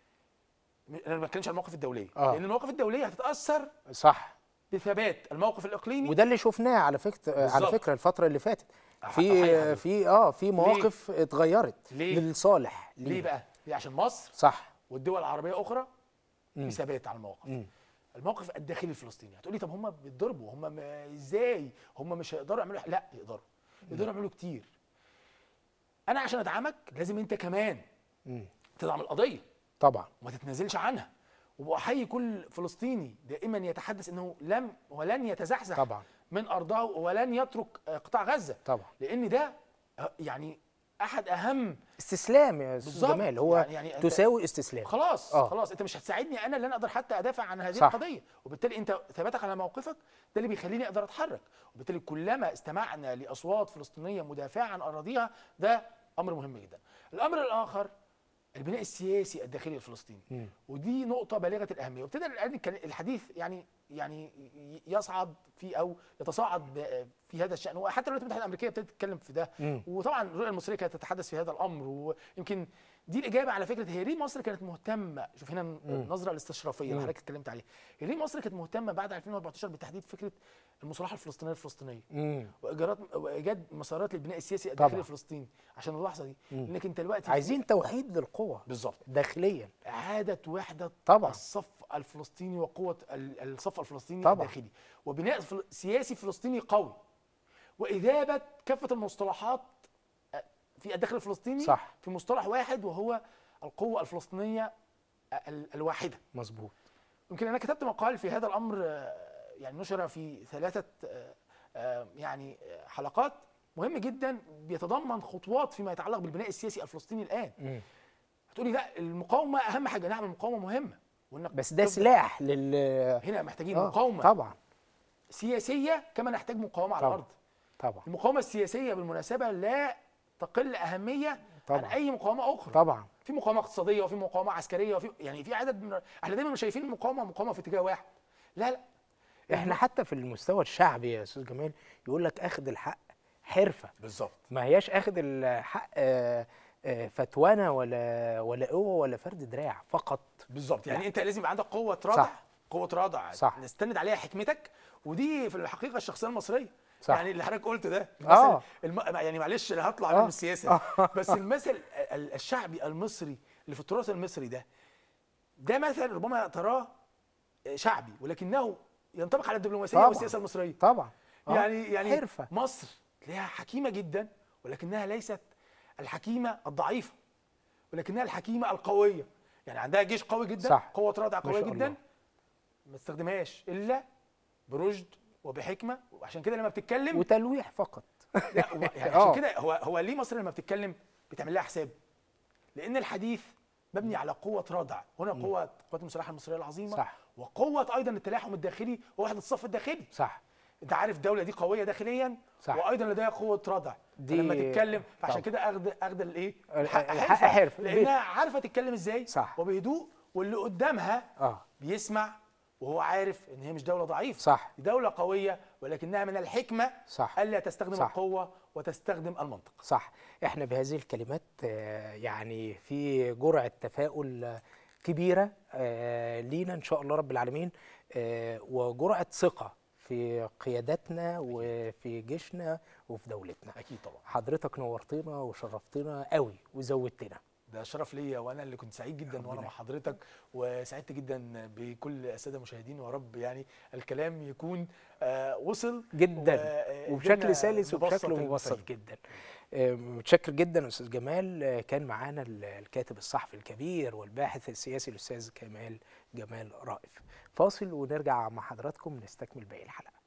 B: م- انا ما بتكلمش عن المواقف الدوليه
A: آه.
B: لان المواقف الدوليه هتتاثر
A: صح
B: بثبات الموقف الاقليمي
A: وده اللي شفناه على فكره على
B: بالظبط.
A: فكره الفتره اللي فاتت
B: أح-
A: في
B: أحيي حضرتك.
A: في اه في مواقف اتغيرت
B: ليه؟
A: للصالح
B: ليه
A: لينا.
B: بقى؟ ليه عشان مصر
A: صح
B: والدول العربيه اخرى
A: مم.
B: في ثبات على المواقف
A: مم.
B: الموقف الداخلي الفلسطيني هتقولي طب هم بيتضربوا هم م- ازاي هم مش هيقدروا يعملوا لا يقدروا يقدروا يعملوا كتير انا عشان ادعمك لازم انت كمان
A: مم.
B: تدعم القضيه
A: طبعا
B: وما تتنازلش عنها وبحيي كل فلسطيني دائما يتحدث انه لم ولن يتزحزح
A: طبعا
B: من ارضه ولن يترك آه، قطاع غزه
A: طبعا
B: لان ده آه، يعني احد اهم
A: استسلام يا استاذ
B: بالظبط.
A: جمال هو
B: يعني- يعني أنت-
A: تساوي استسلام
B: خلاص
A: آه.
B: خلاص انت مش هتساعدني انا اللي انا اقدر حتى ادافع عن هذه
A: صح.
B: القضيه وبالتالي انت ثباتك على موقفك ده اللي بيخليني اقدر اتحرك وبالتالي كلما استمعنا لاصوات فلسطينيه مدافعه عن اراضيها ده امر مهم جدا الامر الاخر البناء السياسي الداخلي الفلسطيني
A: مم.
B: ودي نقطة بالغة الأهمية وابتدى الآن الكل- الحديث يعني يعني ي- يصعد في أو يتصاعد ب- في هذا الشأن وحتى الولايات المتحدة الأمريكية ابتدت تتكلم في ده
A: مم.
B: وطبعا الرؤية المصرية كانت تتحدث في هذا الأمر ويمكن دي الإجابة على فكرة هي ليه مصر كانت مهتمة شوف هنا النظرة الاستشرافية اللي
A: مم.
B: حضرتك اتكلمت عليها هي ليه مصر كانت مهتمة بعد 2014 بتحديد فكرة المصالحة الفلسطينية الفلسطينية
A: مم.
B: وايجاد وايجاد مسارات للبناء السياسي الداخلي
A: طبعا.
B: الفلسطيني عشان اللحظة دي
A: مم.
B: انك انت دلوقتي في-
A: عايزين توحيد للقوى
B: بالظبط
A: داخليا
B: إعادة وحدة
A: طبعا.
B: الصف الفلسطيني وقوة ال- الصف الفلسطيني
A: طبعا.
B: الداخلي وبناء فل- سياسي فلسطيني قوي وإذابة كافة المصطلحات آه، في الداخل الفلسطيني
A: صح.
B: في مصطلح واحد وهو القوة الفلسطينية ال- الواحدة
A: مظبوط
B: يمكن أنا كتبت مقال في هذا الأمر آه، يعني نشر في ثلاثة آه، آه، يعني آه، حلقات مهم جدا بيتضمن خطوات فيما يتعلق بالبناء السياسي الفلسطيني الآن
A: مم.
B: هتقولي لا المقاومة أهم حاجة نعم المقاومة مهمة وإنك
A: بس ده
B: تفضل-
A: سلاح لل
B: هنا محتاجين
A: آه،
B: مقاومه
A: طبعا
B: سياسيه كما نحتاج مقاومه على
A: طبعا.
B: الارض
A: طبعا
B: المقاومه السياسيه بالمناسبه لا تقل اهميه
A: طبعا.
B: عن اي مقاومه اخرى
A: طبعا
B: في مقاومه اقتصاديه وفي مقاومه عسكريه وفي يعني في عدد من احنا دايما مش شايفين المقاومه مقاومه في اتجاه واحد لا لا
A: احنا حتى في المستوى الشعبي يا استاذ جمال يقول لك اخذ الحق حرفه
B: بالظبط
A: ما هياش اخذ الحق آه، آه، فتوانه ولا ولا قوه ولا فرد دراع فقط
B: بالظبط يعني
A: لا.
B: انت لازم يبقى عندك قوه ردع
A: صح.
B: قوه ردع
A: صح.
B: نستند عليها حكمتك ودي في الحقيقه الشخصيه المصريه
A: صح.
B: يعني اللي حضرتك قلت ده
A: آه.
B: المثل الم... يعني معلش لا هطلع
A: آه.
B: من السياسه بس المثل ال- الشعبي المصري اللي في التراث المصري ده ده مثل ربما تراه شعبي ولكنه ينطبق على الدبلوماسيه
A: طبعاً.
B: والسياسه المصريه
A: طبعا آه،
B: يعني يعني
A: حرفه
B: مصر تلاقيها حكيمه جدا ولكنها ليست الحكيمه الضعيفه ولكنها الحكيمه القويه يعني عندها جيش قوي جدا
A: صح.
B: قوه ردع
A: ما
B: قويه
A: شاء
B: جدا
A: الله.
B: ما تستخدمهاش الا برشد وبحكمه وعشان كده لما بتتكلم
A: وتلويح فقط
B: لا هو- يعني
A: آه.
B: عشان كده هو هو ليه مصر لما بتتكلم بتعمل لها حساب لان الحديث مبني على قوه ردع هنا قوه القوات المسلحه المصريه العظيمه
A: صح.
B: وقوه ايضا التلاحم الداخلي ووحده الصف الداخلي
A: صح
B: انت عارف الدوله دي قويه داخليا
A: صح.
B: وايضا لديها قوه ردع
A: دي-
B: لما تتكلم فعشان
A: طبعا.
B: كده اخد اخد الايه
A: الحق-
B: الحق
A: الحق حرفة.
B: لانها عارفه تتكلم ازاي
A: صح.
B: وبهدوء واللي قدامها
A: اه
B: بيسمع وهو عارف ان هي مش دوله ضعيفه
A: صح.
B: دي دوله قويه ولكنها من الحكمه
A: صح.
B: الا تستخدم
A: صح.
B: القوه وتستخدم المنطق
A: صح احنا بهذه الكلمات آه، يعني في جرعة تفاؤل آه، كبيرة آه، لينا إن شاء الله رب العالمين آه، وجرعة ثقة في قيادتنا وفي جيشنا وفي دولتنا
B: اكيد طبعا
A: حضرتك نورتنا وشرفتنا قوي وزودتنا
B: ده شرف ليا وانا اللي كنت سعيد جدا وانا مع حضرتك وسعدت جدا بكل الساده المشاهدين ويا رب يعني الكلام يكون آه وصل
A: جدا
B: و- آه،
A: وبشكل
B: قدرنا
A: سلس
B: نبسط
A: وبشكل مبسط
B: المفاهيم.
A: جدا آه، متشكر جدا استاذ جمال آه، كان معانا ال- الكاتب الصحفي الكبير والباحث السياسي الاستاذ كمال جمال رائف فاصل ونرجع مع حضراتكم نستكمل باقي الحلقه